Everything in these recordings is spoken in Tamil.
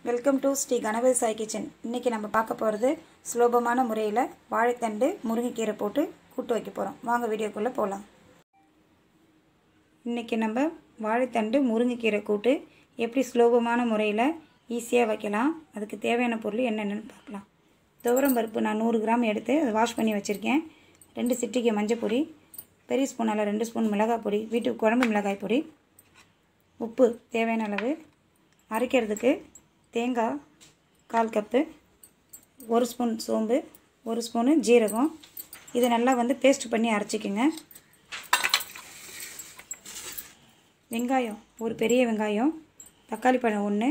welcome to Sri Ganapathi Sai kitchen இன்றைக்கி நம்ம பார்க்க போகிறது சுலபமான முறையில் வாழைத்தண்டு முருங்கைக்கீரை போட்டு கூட்டு வைக்க போகிறோம் வாங்க வீடியோக்குள்ளே போகலாம் இன்றைக்கி நம்ம வாழைத்தண்டு முருங்கைக்கீரை கூட்டு எப்படி சுலபமான முறையில் ஈஸியாக வைக்கலாம் அதுக்கு தேவையான பொருள் என்னென்னு பார்க்கலாம் துவரம் பருப்பு நான் நூறு கிராம் எடுத்து அதை வாஷ் பண்ணி வச்சுருக்கேன் ரெண்டு சிட்டிகை மஞ்சள் பொடி பெரிய ஸ்பூனால் ரெண்டு ஸ்பூன் மிளகாய் பொடி வீட்டு குழம்பு மிளகாய் பொடி உப்பு தேவையான அளவு அரைக்கிறதுக்கு தேங்காய் கால் கப்பு ஒரு ஸ்பூன் சோம்பு ஒரு ஸ்பூனு ஜீரகம் இது நல்லா வந்து பேஸ்ட் பண்ணி அரைச்சிக்கோங்க வெங்காயம் ஒரு பெரிய வெங்காயம் தக்காளி பழம் ஒன்று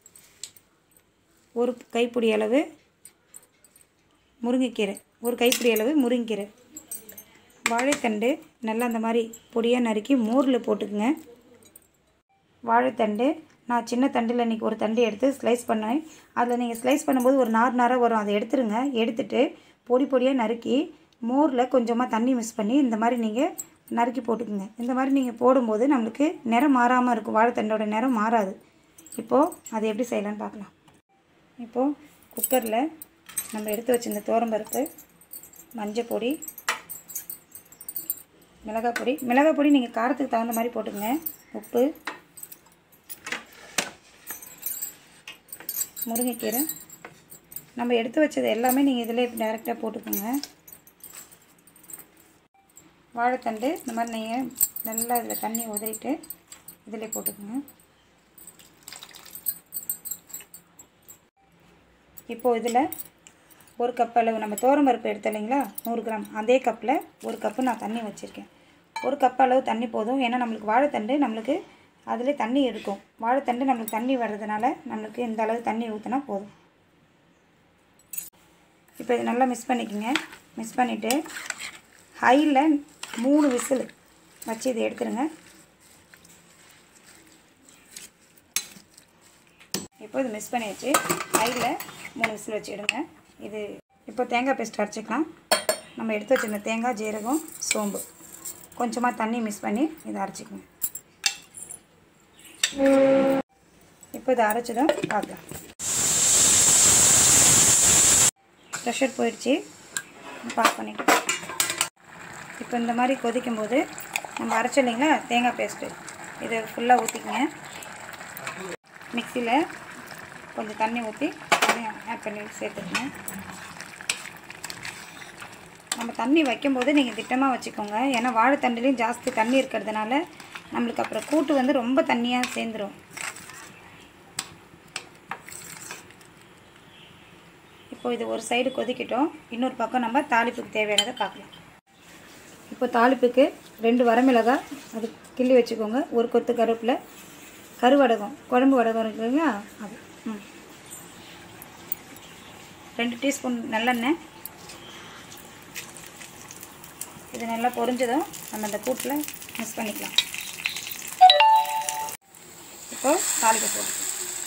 ஒரு கைப்பிடி அளவு முருங்கைக்கீரை ஒரு கைப்பிடி அளவு முருங்கைக்கீரை வாழைத்தண்டு நல்லா அந்த மாதிரி பொடியாக நறுக்கி மோரில் போட்டுக்குங்க வாழைத்தண்டு நான் சின்ன தண்டில் இன்றைக்கி ஒரு தண்டு எடுத்து ஸ்லைஸ் பண்ணேன் அதில் நீங்கள் ஸ்லைஸ் பண்ணும்போது ஒரு நார் நாராக வரும் அதை எடுத்துருங்க எடுத்துட்டு பொடி பொடியாக நறுக்கி மோரில் கொஞ்சமாக தண்ணி மிக்ஸ் பண்ணி இந்த மாதிரி நீங்கள் நறுக்கி போட்டுக்குங்க இந்த மாதிரி நீங்கள் போடும்போது நம்மளுக்கு நிறம் மாறாமல் இருக்கும் வாழைத்தண்டோட நிறம் மாறாது இப்போது அதை எப்படி செய்யலான்னு பார்க்கலாம் இப்போது குக்கரில் நம்ம எடுத்து வச்சிருந்த தோரம்பருப்பு மஞ்சள் பொடி மிளகாய் பொடி மிளகாய் பொடி நீங்கள் காரத்துக்கு தகுந்த மாதிரி போட்டுக்கங்க உப்பு முருங்கைக்கீரை நம்ம எடுத்து வச்சது எல்லாமே நீங்கள் இதில் டைரெக்டாக போட்டுக்கோங்க வாழைத்தண்டு இந்த மாதிரி நீங்கள் நல்லா இதில் தண்ணி உதறிட்டு இதில் போட்டுக்கோங்க இப்போது இதில் ஒரு கப் அளவு நம்ம பருப்பு எடுத்தோம் இல்லைங்களா நூறு கிராம் அதே கப்பில் ஒரு கப்பு நான் தண்ணி வச்சுருக்கேன் ஒரு கப் அளவு தண்ணி போதும் ஏன்னா நம்மளுக்கு வாழைத்தண்டு நம்மளுக்கு அதில் தண்ணி எடுக்கும் வாழைத்தண்டு நம்மளுக்கு தண்ணி வர்றதுனால நம்மளுக்கு இந்த அளவு தண்ணி ஊற்றினா போதும் இப்போ இது நல்லா மிக்ஸ் பண்ணிக்கோங்க மிக்ஸ் பண்ணிவிட்டு ஹையில் மூணு விசில் வச்சு இதை எடுத்துருங்க இப்போ இது மிக்ஸ் பண்ணி வச்சு ஹையில் மூணு விசில் வச்சு எடுங்க இது இப்போ தேங்காய் பேஸ்ட் அரைச்சிக்கலாம் நம்ம எடுத்து வச்சுருந்த தேங்காய் ஜீரகம் சோம்பு கொஞ்சமாக தண்ணி மிக்ஸ் பண்ணி இதை அரைச்சிக்கோங்க இப்போ இதை அரைச்சதும் பார்க்கலாம் ப்ரெஷர் போயிடுச்சு பாஸ் பண்ணிவிட்டு இப்போ இந்த மாதிரி கொதிக்கும் போது நம்ம அரைச்சோம் இல்லைங்களா தேங்காய் பேஸ்ட்டு இதை ஃபுல்லாக ஊற்றிக்கங்க மிக்சியில் கொஞ்சம் தண்ணி ஊற்றி அதையும் ஆட் பண்ணி சேர்த்துக்கங்க நம்ம தண்ணி வைக்கும்போது நீங்கள் திட்டமாக வச்சுக்கோங்க ஏன்னா வாழைத்தண்டுலேயும் ஜாஸ்தி தண்ணி இருக்கிறதுனால நம்மளுக்கு அப்புறம் கூட்டு வந்து ரொம்ப தண்ணியாக சேர்ந்துடும் இப்போ இது ஒரு சைடு கொதிக்கட்டும் இன்னொரு பக்கம் நம்ம தாளிப்புக்கு தேவையானதை பார்க்கலாம் இப்போ தாளிப்புக்கு ரெண்டு வரமிளகாய் அது கிள்ளி வச்சுக்கோங்க ஒரு கொத்து கருவேப்பிலை கருவடகம் குழம்பு வடகம் இருக்குங்க அது ம் ரெண்டு டீஸ்பூன் நல்லெண்ணெய் இது நல்லா பொரிஞ்சதும் நம்ம இந்த கூட்டில் மிக்ஸ் பண்ணிக்கலாம் இப்போ தாளிப்பு போட்டுக்கலாம்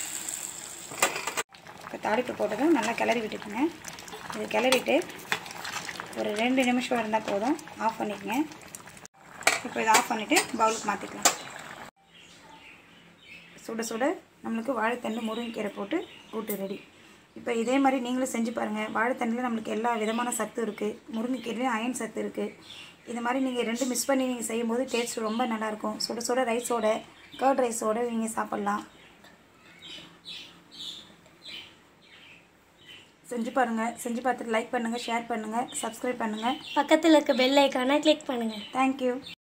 இப்போ தாளிப்பு போட்டதும் நல்லா கிளறி விட்டுக்குங்க இது கிளறிட்டு ஒரு ரெண்டு நிமிஷம் இருந்தால் போதும் ஆஃப் பண்ணிக்கங்க இப்போ இதை ஆஃப் பண்ணிவிட்டு பவுலுக்கு மாற்றிக்கலாம் சுட சுட நம்மளுக்கு வாழைத்தண்டு முருங்கைக்கீரை போட்டு கூட்டு ரெடி இப்போ இதே மாதிரி நீங்களும் செஞ்சு பாருங்கள் வாழைத்தண்டில் நம்மளுக்கு எல்லா விதமான சத்து இருக்குது முருங்கைக்கீரையும் அயன் சத்து இருக்குது இது மாதிரி நீங்கள் ரெண்டு மிக்ஸ் பண்ணி நீங்கள் செய்யும்போது டேஸ்ட் ரொம்ப நல்லாயிருக்கும் சுட சுட ரைஸோட கர்ட் ரைஸோட நீங்கள் சாப்பிட்லாம் செஞ்சு பாருங்கள் செஞ்சு பார்த்துட்டு லைக் பண்ணுங்கள் ஷேர் பண்ணுங்கள் சப்ஸ்கிரைப் பண்ணுங்கள் பக்கத்தில் இருக்க பெல் ஐக்கானை கிளிக் பண்ணுங்கள் தேங்க்யூ